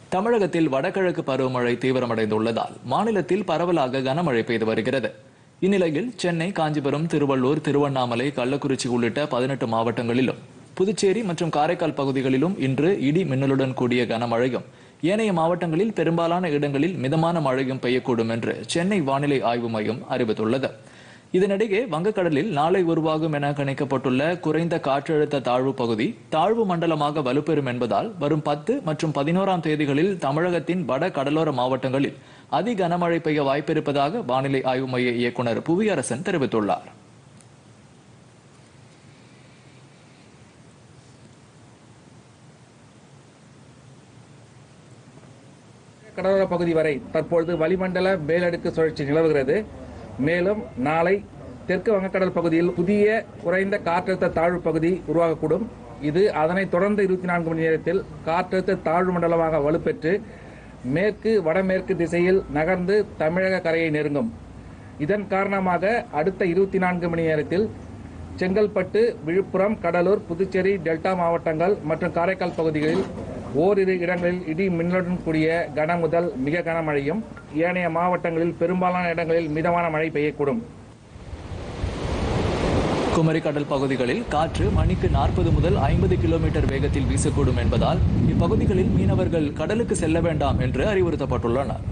தமிழகத்தில் வடகிழக்கு பருவமழை தீவிரமடைந்துள்ளதால் மாநிலத்தில் பரவலாக கனமழை பெய்து வருகிறது இந்நிலையில் சென்னை காஞ்சிபுரம் திருவள்ளூர் திருவண்ணாமலை கள்ளக்குறிச்சி உள்ளிட்ட பதினெட்டு மாவட்டங்களிலும் புதுச்சேரி மற்றும் காரைக்கால் பகுதிகளிலும் இன்று இடி மின்னலுடன் கூடிய கனமழையும் ஏனைய மாவட்டங்களில் பெரும்பாலான இடங்களில் மிதமான மழையும் பெய்யக்கூடும் என்று சென்னை வானிலை ஆய்வு மையம் அறிவித்துள்ளது இதனிடையே வங்கக்கடலில் நாளை உருவாகும் என கணிக்கப்பட்டுள்ள குறைந்த காற்றழுத்த தாழ்வு பகுதி தாழ்வு மண்டலமாக வலுப்பெறும் என்பதால் வரும் பத்து மற்றும் பதினோராம் தேதிகளில் தமிழகத்தின் வட கடலோர மாவட்டங்களில் அதி கனமழை பெய்ய வாய்ப்பிருப்பதாக வானிலை ஆய்வு மைய இயக்குநர் புவியரசன் தெரிவித்துள்ளார் கடலோர பகுதி வரை தற்பொழுது வளிமண்டல மேலடுக்கு சுழற்சி நிலவுகிறது மேலும் நாளை தெற்கு வங்கக்கடல் பகுதியில் புதிய குறைந்த காற்றழுத்த தாழ்வு பகுதி உருவாகக்கூடும் இது அதனைத் தொடர்ந்து இருபத்தி நான்கு மணி நேரத்தில் காற்றழுத்த தாழ்வு மண்டலமாக வலுப்பெற்று மேற்கு வடமேற்கு திசையில் நகர்ந்து தமிழக கரையை நெருங்கும் இதன் காரணமாக அடுத்த இருபத்தி நான்கு மணி நேரத்தில் செங்கல்பட்டு விழுப்புரம் கடலூர் புதுச்சேரி டெல்டா மாவட்டங்கள் மற்றும் காரைக்கால் பகுதிகளில் ஓரிரு இடங்களில் இடி மின்னலுடன் கூடிய கன முதல் மிக கனமழையும் ஏனைய மாவட்டங்களில் பெரும்பாலான இடங்களில் மிதமான மழை பெய்யக்கூடும் குமரி கடல் பகுதிகளில் காற்று மணிக்கு நாற்பது முதல் ஐம்பது கிலோமீட்டர் வேகத்தில் வீசக்கூடும் என்பதால் இப்பகுதிகளில் மீனவர்கள் கடலுக்கு செல்ல வேண்டாம் என்று அறிவுறுத்தப்பட்டுள்ளனர்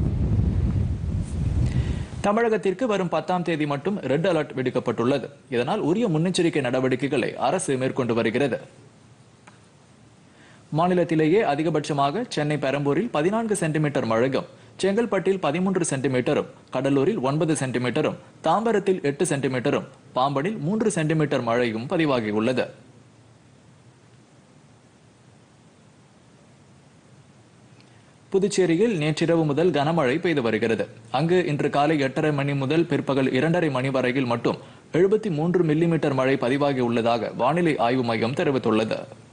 தமிழகத்திற்கு வரும் பத்தாம் தேதி மட்டும் ரெட் அலர்ட் விடுக்கப்பட்டுள்ளது இதனால் உரிய முன்னெச்சரிக்கை நடவடிக்கைகளை அரசு மேற்கொண்டு வருகிறது மாநிலத்திலேயே அதிகபட்சமாக சென்னை பெரம்பூரில் பதினான்கு சென்டிமீட்டர் மழையும் செங்கல்பட்டில் பதிமூன்று சென்டிமீட்டரும் கடலூரில் ஒன்பது சென்டிமீட்டரும் தாம்பரத்தில் எட்டு சென்டிமீட்டரும் பாம்பனில் மூன்று சென்டிமீட்டர் மழையும் பதிவாகியுள்ளது புதுச்சேரியில் நேற்றிரவு முதல் கனமழை பெய்து வருகிறது அங்கு இன்று காலை எட்டரை மணி முதல் பிற்பகல் இரண்டரை மணி வரையில் மட்டும் எழுபத்தி மூன்று மில்லிமீட்டர் மழை பதிவாகி உள்ளதாக வானிலை ஆய்வு மையம் தெரிவித்துள்ளது